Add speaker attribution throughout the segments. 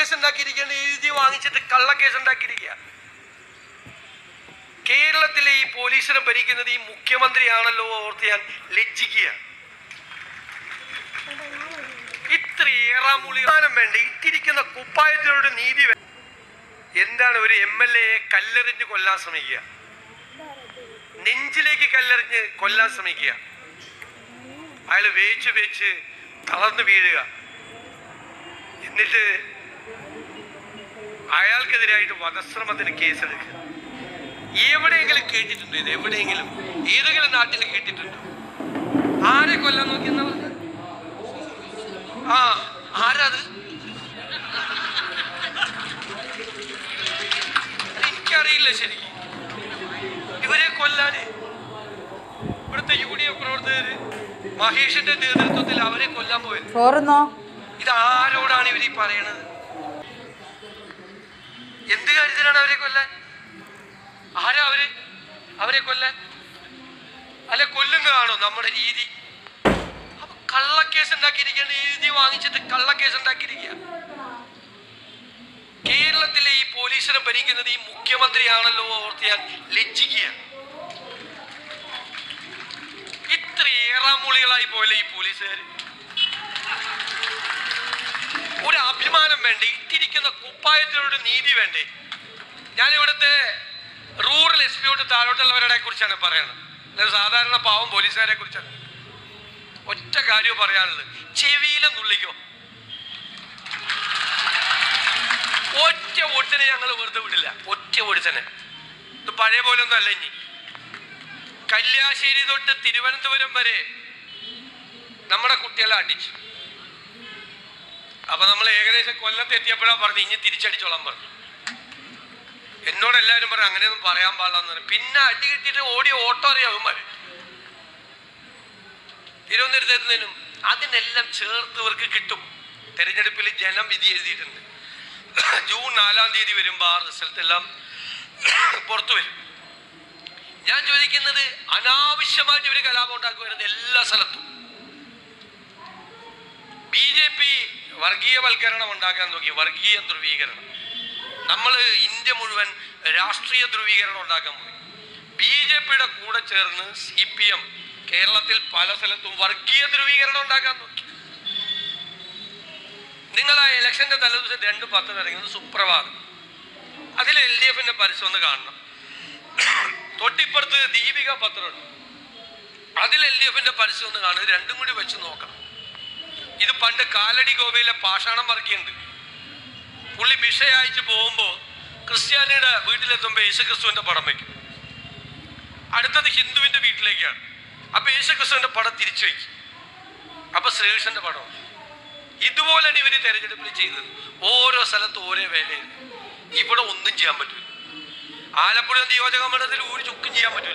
Speaker 1: കള്ളക്കേസ് ഉണ്ടാക്കിയിരിക്കേണ്ട എഴുതി വാങ്ങിച്ചിട്ട് കള്ളക്കേസ് ഉണ്ടാക്കിയിരിക്കുക കേരളത്തിലെ ഈ പോലീസിനെ ഭരിക്കുന്നത് ഈ മുഖ്യമന്ത്രിയാണല്ലോ ഓർത്ത് ഞാൻ ലജ്ജിക്കുക ഇത്ര ഏറാമൂളിമാനം വേണ്ട ഇട്ടിരിക്കുന്ന കുപ്പായത്തിനോട് നീതി വേ- എന്താണ് ഒരു എം എൽ എയെ കല്ലെറിഞ്ഞ് കൊല്ലാൻ ശ്രമിക്കുക നെഞ്ചിലേക്ക് കല്ലെറിഞ്ഞ് കൊല്ലാൻ ശ്രമിക്കുക അയാൾ വേച്ച് വേച്ച് തളർന്നു വീഴുക എന്നിട്ട് അയാൾക്കെതിരായിട്ട് വധശ്രമത്തിന് കേസെടുക്കുക എവിടെയെങ്കിലും കേട്ടിട്ടുണ്ടോ ഇത് എവിടെയെങ്കിലും ഏതെങ്കിലും നാട്ടിൽ കേട്ടിട്ടുണ്ടോ ആരെ കൊല്ലാൻ നോക്കിയെന്നാ പറഞ്ഞത്? ആ ആരാത് എനിക്കറിയില്ല ശരിക്കും ഇവരെ കൊല്ലാന് ഇവിടുത്തെ യു ഡി എഫ് പ്രവർത്തകര് മഹേഷിന്റെ നേതൃത്വത്തിൽ അവരെ കൊല്ലാൻ പോയത്
Speaker 2: ചോറുന്നോ
Speaker 1: ഇത് ആരോടാണ് ഇവർ ഈ പറയണത് എന്ത് കാര്യത്തിലാണ് അവരെ കൊല്ലാൻ ആരാ അവര് അവരെ കൊല്ലാൻ അല്ല കൊല്ലുന്നതാണോ നമ്മുടെ രീതി അപ്പൊ കള്ളക്കേസ് ഉണ്ടാക്കിയിരിക്കേണ്ട എഴുതി വാങ്ങിച്ചിട്ട് കള്ളക്കേസ് ഉണ്ടാക്കിയിരിക്കുക കേരളത്തിലെ ഈ പോലീസിനെ ഭരിക്കുന്നത് ഈ മുഖ്യമന്ത്രിയാണല്ലോ ഓർത്ത് ഞാൻ ലജ്ജിക്കുക ഇത്ര ഏറാമൂളികളായി പോയല്ലേ ഈ പോലീസുകാർ ഒരു അഭിമാനം വേണ്ടേ ഇട്ടിരിക്കുന്ന കുപ്പായത്തിനോട് നീതി വേണ്ടേ ഞാൻ ഇവിടുത്തെ റൂറൽ എസ് പിയോട് താഴോട്ടുള്ളവരുടെ കുറിച്ചാണ് പറയുന്നത് അല്ലാതെ സാധാരണ പാവം പോലീസുകാരെ കുറിച്ചാണ് ഒറ്റ കാര്യം പറയാനുള്ളത് ചെവിയിലും നുള്ളിക്കോ ഒറ്റ ഓടിച്ചനെ ഞങ്ങൾ വെറുതെ വിടില്ല ഒറ്റ ഓടിച്ചനെ ഇത് പഴയ പോലെ ഒന്നും അല്ല ഇനി കല്യാശ്ശേരി തൊട്ട് തിരുവനന്തപുരം വരെ നമ്മുടെ കുട്ടികളെ അടിച്ചു അപ്പൊ നമ്മൾ ഏകദേശം കൊല്ലത്ത് എത്തിയപ്പോഴാ പറഞ്ഞു ഇനി തിരിച്ചടിച്ചോളാൻ പറഞ്ഞു എന്നോട് എല്ലാവരും പറഞ്ഞു അങ്ങനെയൊന്നും പറയാൻ പാടില്ലെന്ന് പറഞ്ഞു പിന്നെ അടി കിട്ടിയിട്ട് ഓടി ഓട്ടോ അറിയാവുമാര് തിരുവനന്തപുരത്ത് എത്തുന്നതിനും അതിനെല്ലാം ചേർത്ത് ഇവർക്ക് കിട്ടും തെരഞ്ഞെടുപ്പിൽ ജനം വിധി എഴുതിയിട്ടുണ്ട് ജൂൺ നാലാം തീയതി വരുമ്പോൾ ആ റിസൾട്ട് എല്ലാം പുറത്തു വരും ഞാൻ ചോദിക്കുന്നത് അനാവശ്യമായിട്ട് ഇവർ കലാപം ഉണ്ടാക്കുമായിരുന്നു എല്ലാ സ്ഥലത്തും ബി ജെ പി വർഗീയവൽക്കരണം ഉണ്ടാക്കാൻ നോക്കി വർഗീയ ധ്രുവീകരണം നമ്മൾ ഇന്ത്യ മുഴുവൻ രാഷ്ട്രീയ ധ്രുവീകരണം ഉണ്ടാക്കാൻ പോയി ബി ജെ പിയുടെ കൂടെ ചേർന്ന് സി പി എം കേരളത്തിൽ പല സ്ഥലത്തും വർഗീയ ധ്രുവീകരണം ഉണ്ടാക്കാൻ നോക്കി നിങ്ങൾ ആ ഇലക്ഷന്റെ തലേദിവസം രണ്ട് പത്രം ഇറങ്ങുന്നത് സുപ്രഭാതം അതിൽ എൽ ഡി എഫിന്റെ പരസ്യം ഒന്ന് കാണണം തൊട്ടിപ്പുറത്ത് ദീപിക പത്രമുണ്ട് അതിൽ എൽ ഡി എഫിന്റെ പരസ്യം ഒന്ന് കാണുന്നത് രണ്ടും കൂടി വെച്ച് നോക്കണം ഇത് പണ്ട് കാലടി ഗോവയിലെ പാഷാണം വർക്കിയുണ്ട് പുള്ളി ഭിക്ഷ അയച്ചു പോകുമ്പോ ക്രിസ്ത്യാനിയുടെ വീട്ടിലെത്തുമ്പോൾ യേശു ക്രിസ്തുവിന്റെ പടം വയ്ക്കും അടുത്തത് ഹിന്ദുവിന്റെ വീട്ടിലേക്കാണ് അപ്പൊ യേശു ക്രിസ്തുവിന്റെ പടം തിരിച്ചു വയ്ക്കും അപ്പൊ ശ്രീകൃഷ്ണന്റെ പടം ഇതുപോലെയാണ് ഇവര് തെരഞ്ഞെടുപ്പിൽ ചെയ്തത് ഓരോ സ്ഥലത്തും ഓരോ വേലയിൽ ഇവിടെ ഒന്നും ചെയ്യാൻ പറ്റില്ല ആലപ്പുഴ നിയോജക മണ്ഡലത്തിൽ ഒരു ചുക്കും ചെയ്യാൻ പറ്റില്ല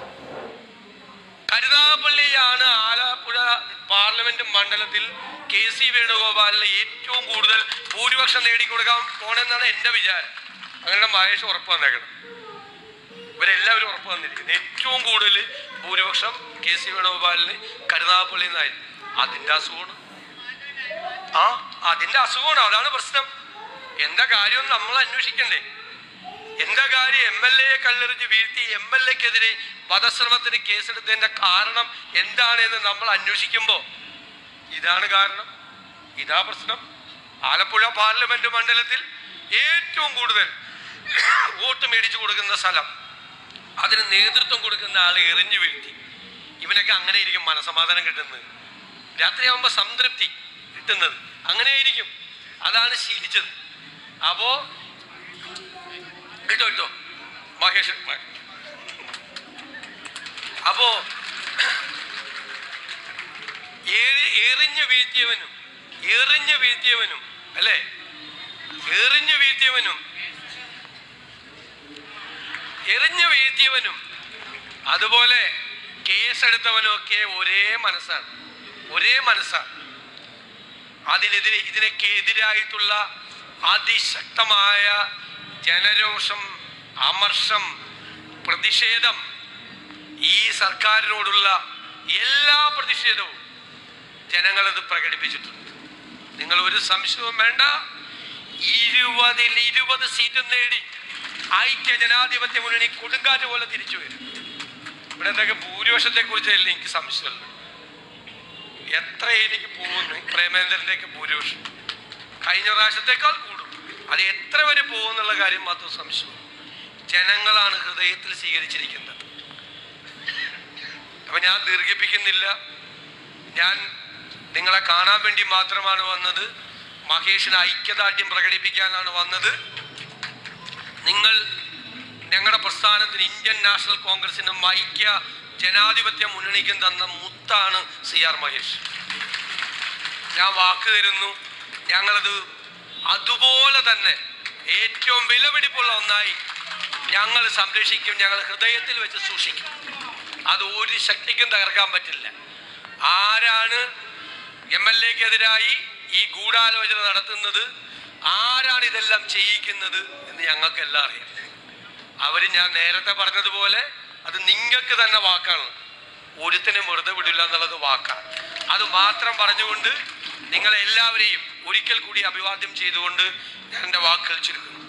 Speaker 1: കരുനാഗപ്പള്ളിയാണ് ആലപ്പുഴ പാർലമെന്റ് മണ്ഡലത്തിൽ കെ സി വേണുഗോപാലിന് ഏറ്റവും കൂടുതൽ ഭൂരിപക്ഷം നേടിക്കൊടുക്കാൻ പോണെന്നാണ് എന്റെ വിചാരം അങ്ങനെ മഹേഷ് ഉറപ്പ് വന്നേക്കണം ഇവരെല്ലാവരും ഉറപ്പ് വന്നിരിക്കുന്നത് ഏറ്റവും കൂടുതൽ ഭൂരിപക്ഷം കെ സി വേണുഗോപാലിന് കരുനാഗപ്പള്ളിയിൽ നിന്നായിരുന്നു അതിന്റെ അസുഖമാണ് ആ അതിന്റെ അസുഖമാണ് അതാണ് പ്രശ്നം എന്താ കാര്യം നമ്മൾ അന്വേഷിക്കണ്ടേ എന്താ കാര്യം എം എൽ എയെ കല്ലെറിഞ്ഞ് വീഴ്ത്തി എം എൽ എക്കെതിരെ വധശ്രമത്തിന് കേസെടുത്തതിന്റെ കാരണം എന്താണെന്ന് നമ്മൾ അന്വേഷിക്കുമ്പോൾ ഇതാണ് കാരണം ഇതാ പ്രശ്നം ആലപ്പുഴ പാർലമെന്റ് മണ്ഡലത്തിൽ ഏറ്റവും കൂടുതൽ വോട്ട് മേടിച്ചു കൊടുക്കുന്ന സ്ഥലം അതിന് നേതൃത്വം കൊടുക്കുന്ന ആളെ എറിഞ്ഞു വീഴ്ത്തി ഇവനൊക്കെ അങ്ങനെ ഇരിക്കും മനസമാധാനം കിട്ടുന്നത് രാത്രിയാവുമ്പോൾ സംതൃപ്തി കിട്ടുന്നത് അങ്ങനെയായിരിക്കും അതാണ് ശീലിച്ചത് അപ്പോ ഇട്ടോ ഇട്ടോ മഹേഷ് മ- അപ്പോ ഏ- എറിഞ്ഞു വീഴ്ത്തിയവനും എറിഞ്ഞു വീഴ്ത്തിയവനും അല്ലേ എറിഞ്ഞു വീഴ്ത്തിയവനും എറിഞ്ഞു വീഴ്ത്തിയവനും അതുപോലെ കേസെടുത്തവനും ഒക്കെ ഒരേ മനസ്സാണ് ഒരേ മനസ്സാണ് അതിനെതിരെ ഇതിനൊക്കെ എതിരായിട്ടുള്ള അതിശക്തമായ ജനരോഷം അമർഷം പ്രതിഷേധം ഈ സർക്കാരിനോടുള്ള എല്ലാ പ്രതിഷേധവും ജനങ്ങളത് പ്രകടിപ്പിച്ചിട്ടുണ്ട് നിങ്ങൾ ഒരു സംശയവും വേണ്ട ഇരുപതിൽ ഇരുപത് സീറ്റും നേടി ഐക്യ ജനാധിപത്യ മുന്നണി കൊടുങ്കാറ്റ് പോലെ തിരിച്ചു വരും ഇവിടെ എന്തൊക്കെ ഭൂരിപക്ഷത്തെ കുറിച്ചല്ല എനിക്ക് സംശയമുള്ളത് എത്ര എനിക്ക് പോകുന്നു പ്രേമേന്ദ്രന്റെ ഒക്കെ ഭൂരിപക്ഷം കഴിഞ്ഞ പ്രാവശ്യത്തെക്കാൾ കൂടും അത് എത്ര വരെ പോകുന്നുള്ള കാര്യം മാത്രം സംശയം ജനങ്ങളാണ് ഹൃദയത്തിൽ സ്വീകരിച്ചിരിക്കുന്നത് അപ്പൊ ഞാൻ ദീർഘിപ്പിക്കുന്നില്ല ഞാൻ നിങ്ങളെ കാണാൻ വേണ്ടി മാത്രമാണ് വന്നത് മഹേഷിന് ഐക്യദാർഢ്യം പ്രകടിപ്പിക്കാനാണ് വന്നത് നിങ്ങൾ ഞങ്ങളുടെ പ്രസ്ഥാനത്തിന് ഇന്ത്യൻ നാഷണൽ കോൺഗ്രസിനും ഐക്യ ജനാധിപത്യ മുന്നണിക്കും തന്ന മുത്താണ് സി ആർ മഹേഷ് ഞാൻ വാക്ക് തരുന്നു ഞങ്ങളത് അതുപോലെ തന്നെ ഏറ്റവും വിലപിടിപ്പുള്ള ഒന്നായി ഞങ്ങൾ സംരക്ഷിക്കും ഞങ്ങൾ ഹൃദയത്തിൽ വെച്ച് സൂക്ഷിക്കും അത് ഒരു ശക്തിക്കും തകർക്കാൻ പറ്റില്ല ആരാണ് എം എൽ എക്കെതിരായി ഈ ഗൂഢാലോചന നടത്തുന്നത് ആരാണ് ഇതെല്ലാം ചെയ്യിക്കുന്നത് എന്ന് ഞങ്ങൾക്കെല്ലാം അറിയാം അവർ ഞാൻ നേരത്തെ പറഞ്ഞതുപോലെ അത് നിങ്ങൾക്ക് തന്നെ വാക്കാണ് ഒരുത്തിനും വെറുതെ വിടില്ല എന്നുള്ളത് വാക്കാണ് അത് മാത്രം പറഞ്ഞുകൊണ്ട് നിങ്ങളെല്ലാവരെയും ഒരിക്കൽ കൂടി അഭിവാദ്യം ചെയ്തുകൊണ്ട് ഞാൻ എൻ്റെ വാക്കുകൾ ചുരുക്കുന്നു